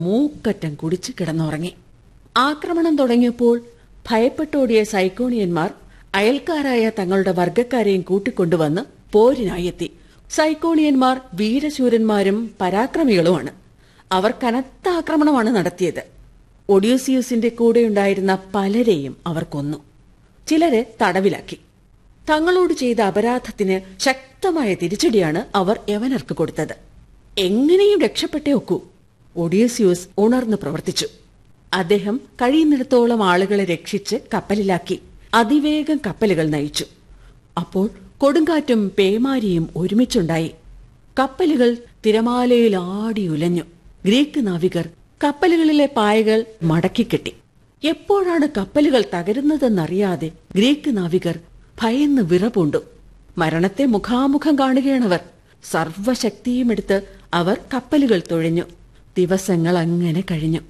മൂക്കറ്റം കുടിച്ച് കിടന്നുറങ്ങി ആക്രമണം തുടങ്ങിയപ്പോൾ ഭയപ്പെട്ടോടിയ സൈക്കോണിയന്മാർ അയൽക്കാരായ തങ്ങളുടെ വർഗക്കാരെയും കൂട്ടിക്കൊണ്ടുവന്ന് പോരിനായി എത്തി സൈക്കോണിയന്മാർ വീരശൂരന്മാരും പരാക്രമികളുമാണ് അവർ കനത്ത ആക്രമണമാണ് നടത്തിയത് ഒഡ്യൂസിയസിന്റെ കൂടെയുണ്ടായിരുന്ന പലരെയും അവർ കൊന്നു ചിലരെ തടവിലാക്കി തങ്ങളോട് ചെയ്ത അപരാധത്തിന് ശക്തമായ തിരിച്ചടിയാണ് അവർ യവനർക്ക് കൊടുത്തത് എങ്ങനെയും രക്ഷപ്പെട്ടേ ഒക്കൂ ഒഡീസിയൂസ് ഉണർന്നു പ്രവർത്തിച്ചു അദ്ദേഹം കഴിയുന്നിടത്തോളം ആളുകളെ രക്ഷിച്ച് കപ്പലിലാക്കി അതിവേഗം കപ്പലുകൾ നയിച്ചു അപ്പോൾ കൊടുങ്കാറ്റും പേമാരിയും ഒരുമിച്ചുണ്ടായി കപ്പലുകൾ തിരമാലയിൽ ആടി ഉലഞ്ഞു ഗ്രീക്ക് നാവികർ കപ്പലുകളിലെ പായകൾ മടക്കിക്കെട്ടി എപ്പോഴാണ് കപ്പലുകൾ തകരുന്നതെന്നറിയാതെ ഗ്രീക്ക് നാവികർ ഭയന്ന് വിറപൂണ്ടു മരണത്തെ മുഖാമുഖം കാണുകയാണവർ സർവശക്തിയുമെടുത്ത് അവർ കപ്പലുകൾ തുഴഞ്ഞു ദിവസങ്ങൾ അങ്ങനെ കഴിഞ്ഞു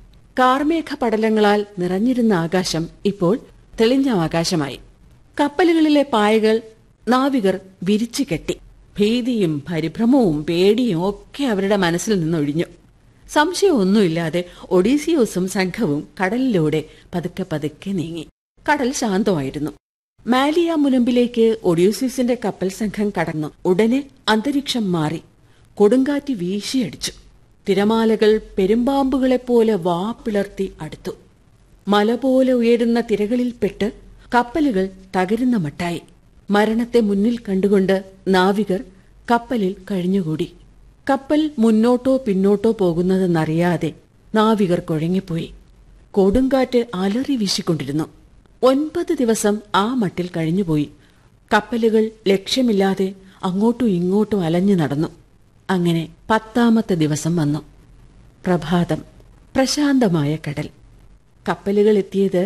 കാർമേഘ പടലങ്ങളാൽ നിറഞ്ഞിരുന്ന ആകാശം ഇപ്പോൾ തെളിഞ്ഞ ആകാശമായി കപ്പലുകളിലെ പായകൾ നാവികർ വിരിച്ചു കെട്ടി ഭീതിയും പരിഭ്രമവും പേടിയും ഒക്കെ അവരുടെ മനസ്സിൽ നിന്നൊഴിഞ്ഞു സംശയമൊന്നുമില്ലാതെ ഒഡീസിയോസും സംഘവും കടലിലൂടെ പതുക്കെ പതുക്കെ നീങ്ങി കടൽ ശാന്തമായിരുന്നു മാലിയ മുനമ്പിലേക്ക് ഒഡ്യൂസിയസിന്റെ കപ്പൽ സംഘം കടന്നു ഉടനെ അന്തരീക്ഷം മാറി കൊടുങ്കാറ്റ് വീശിയടിച്ചു തിരമാലകൾ പെരുമ്പാമ്പുകളെപ്പോലെ വാ പിളർത്തി അടുത്തു മല പോലെ ഉയരുന്ന തിരകളിൽപ്പെട്ട് കപ്പലുകൾ തകരുന്ന മട്ടായി മരണത്തെ മുന്നിൽ കണ്ടുകൊണ്ട് നാവികർ കപ്പലിൽ കഴിഞ്ഞുകൂടി കപ്പൽ മുന്നോട്ടോ പിന്നോട്ടോ പോകുന്നതെന്നറിയാതെ നാവികർ കുഴങ്ങിപ്പോയി കൊടുങ്കാറ്റ് അലറി വീശിക്കൊണ്ടിരുന്നു ഒൻപത് ദിവസം ആ മട്ടിൽ കഴിഞ്ഞുപോയി കപ്പലുകൾ ലക്ഷ്യമില്ലാതെ അങ്ങോട്ടും ഇങ്ങോട്ടും അലഞ്ഞു നടന്നു അങ്ങനെ പത്താമത്തെ ദിവസം വന്നു പ്രഭാതം പ്രശാന്തമായ കടൽ കപ്പലുകൾ എത്തിയത്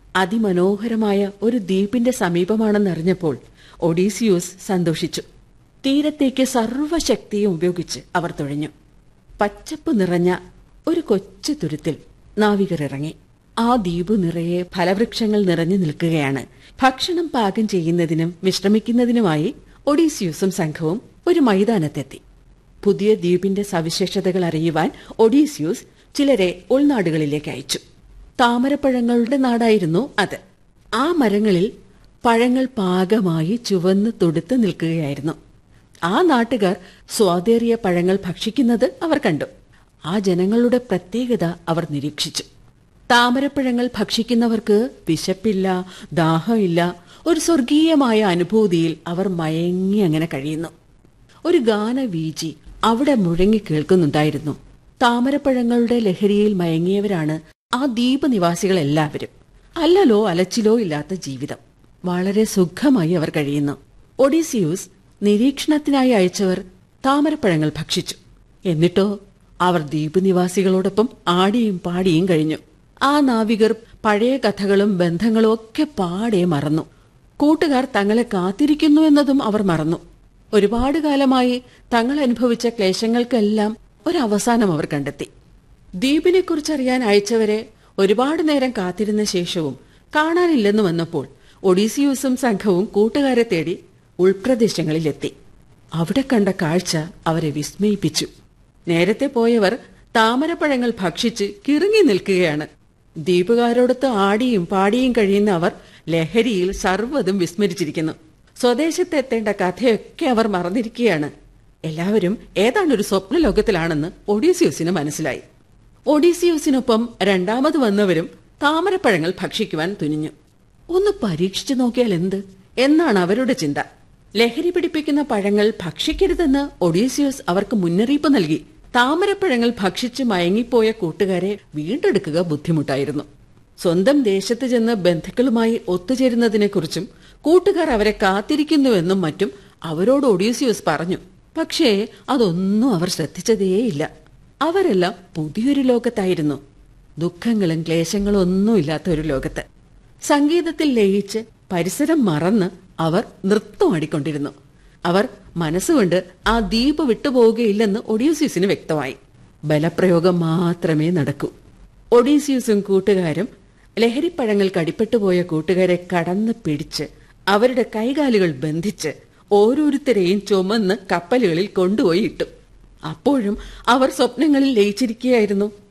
അതിമനോഹരമായ ഒരു ദ്വീപിന്റെ സമീപമാണെന്നറിഞ്ഞപ്പോൾ ഒഡീസിയൂസ് സന്തോഷിച്ചു തീരത്തേക്ക് സർവശക്തിയും ഉപയോഗിച്ച് അവർ തുഴഞ്ഞു പച്ചപ്പ് നിറഞ്ഞ ഒരു കൊച്ചു തുരുത്തിൽ നാവികർ ഇറങ്ങി ആ ദ്വീപ് നിറയെ ഫലവൃക്ഷങ്ങൾ നിറഞ്ഞു നിൽക്കുകയാണ് ഭക്ഷണം പാകം ചെയ്യുന്നതിനും വിശ്രമിക്കുന്നതിനുമായി ഒഡീസിയൂസും സംഘവും ഒരു മൈതാനത്തെത്തി പുതിയ ദ്വീപിന്റെ സവിശേഷതകൾ അറിയുവാൻ ഒഡീസിയൂസ് ചിലരെ ഉൾനാടുകളിലേക്ക് അയച്ചു താമരപ്പഴങ്ങളുടെ നാടായിരുന്നു അത് ആ മരങ്ങളിൽ പഴങ്ങൾ പാകമായി ചുവന്ന് തൊടുത്ത് നിൽക്കുകയായിരുന്നു ആ നാട്ടുകാർ സ്വാതേറിയ പഴങ്ങൾ ഭക്ഷിക്കുന്നത് അവർ കണ്ടു ആ ജനങ്ങളുടെ പ്രത്യേകത അവർ നിരീക്ഷിച്ചു താമരപ്പഴങ്ങൾ ഭക്ഷിക്കുന്നവർക്ക് വിശപ്പില്ല ദാഹമില്ല ഒരു സ്വർഗീയമായ അനുഭൂതിയിൽ അവർ മയങ്ങി അങ്ങനെ കഴിയുന്നു ഒരു ഗാനവീചി അവിടെ മുഴങ്ങി കേൾക്കുന്നുണ്ടായിരുന്നു താമരപ്പഴങ്ങളുടെ ലഹരിയിൽ മയങ്ങിയവരാണ് ആ ദ്വീപ് നിവാസികളെല്ലാവരും അല്ലലോ അലച്ചിലോ ഇല്ലാത്ത ജീവിതം വളരെ സുഖമായി അവർ കഴിയുന്നു ഒഡീസിയൂസ് നിരീക്ഷണത്തിനായി അയച്ചവർ താമരപ്പഴങ്ങൾ ഭക്ഷിച്ചു എന്നിട്ടോ അവർ ദ്വീപ് നിവാസികളോടൊപ്പം ആടിയും പാടിയും കഴിഞ്ഞു ആ നാവികർ പഴയ കഥകളും ബന്ധങ്ങളും ഒക്കെ പാടെ മറന്നു കൂട്ടുകാർ തങ്ങളെ കാത്തിരിക്കുന്നു എന്നതും അവർ മറന്നു ഒരുപാട് കാലമായി തങ്ങൾ അനുഭവിച്ച ക്ലേശങ്ങൾക്കെല്ലാം ഒരവസാനം അവർ കണ്ടെത്തി ദ്വീപിനെക്കുറിച്ചറിയാൻ അയച്ചവരെ ഒരുപാട് നേരം കാത്തിരുന്ന ശേഷവും കാണാനില്ലെന്ന് വന്നപ്പോൾ ഒഡീസിയൂസും സംഘവും കൂട്ടുകാരെ തേടി ഉൾപ്രദേശങ്ങളിലെത്തി അവിടെ കണ്ട കാഴ്ച അവരെ വിസ്മയിപ്പിച്ചു നേരത്തെ പോയവർ താമരപ്പഴങ്ങൾ ഭക്ഷിച്ച് കിറുങ്ങി നിൽക്കുകയാണ് ദ്വീപുകാരോടൊത്ത് ആടിയും പാടിയും കഴിയുന്ന അവർ ലഹരിയിൽ സർവ്വതും വിസ്മരിച്ചിരിക്കുന്നു സ്വദേശത്തെത്തേണ്ട കഥയൊക്കെ അവർ മറന്നിരിക്കുകയാണ് എല്ലാവരും ഏതാണ്ട് ഒരു സ്വപ്നലോകത്തിലാണെന്ന് ഒഡീസിയൂസിന് മനസ്സിലായി ഒഡീസിയൂസിനൊപ്പം രണ്ടാമത് വന്നവരും താമരപ്പഴങ്ങൾ ഭക്ഷിക്കുവാൻ തുനിഞ്ഞു ഒന്ന് പരീക്ഷിച്ചു നോക്കിയാൽ എന്ത് എന്നാണ് അവരുടെ ചിന്ത ലഹരി പിടിപ്പിക്കുന്ന പഴങ്ങൾ ഭക്ഷിക്കരുതെന്ന് ഒഡീസിയോസ് അവർക്ക് മുന്നറിയിപ്പ് നൽകി താമരപ്പഴങ്ങൾ ഭക്ഷിച്ച് മയങ്ങിപ്പോയ കൂട്ടുകാരെ വീണ്ടെടുക്കുക ബുദ്ധിമുട്ടായിരുന്നു സ്വന്തം ദേശത്ത് ചെന്ന് ബന്ധുക്കളുമായി ഒത്തുചേരുന്നതിനെക്കുറിച്ചും കൂട്ടുകാർ അവരെ കാത്തിരിക്കുന്നുവെന്നും മറ്റും അവരോട് ഒഡീസിയോസ് പറഞ്ഞു പക്ഷേ അതൊന്നും അവർ ശ്രദ്ധിച്ചതേയില്ല അവരെല്ലാം പുതിയൊരു ലോകത്തായിരുന്നു ദുഃഖങ്ങളും ക്ലേശങ്ങളും ഒന്നുമില്ലാത്ത ഒരു ലോകത്ത് സംഗീതത്തിൽ ലയിച്ച് പരിസരം മറന്ന് അവർ നൃത്തമാടിക്കൊണ്ടിരുന്നു അവർ മനസ്സുകൊണ്ട് ആ ദ്വീപ് വിട്ടുപോവുകയില്ലെന്ന് ഒഡീസിയസിന് വ്യക്തമായി ബലപ്രയോഗം മാത്രമേ നടക്കൂ ഒഡീസിയസും കൂട്ടുകാരും ലഹരിപ്പഴങ്ങൾ കടിപ്പെട്ടുപോയ കൂട്ടുകാരെ കടന്ന് പിടിച്ച് അവരുടെ കൈകാലുകൾ ബന്ധിച്ച് ഓരോരുത്തരെയും ചുമന്ന് കപ്പലുകളിൽ കൊണ്ടുപോയി ഇട്ടു അപ്പോഴും അവർ സ്വപ്നങ്ങളിൽ ലയിച്ചിരിക്കുകയായിരുന്നു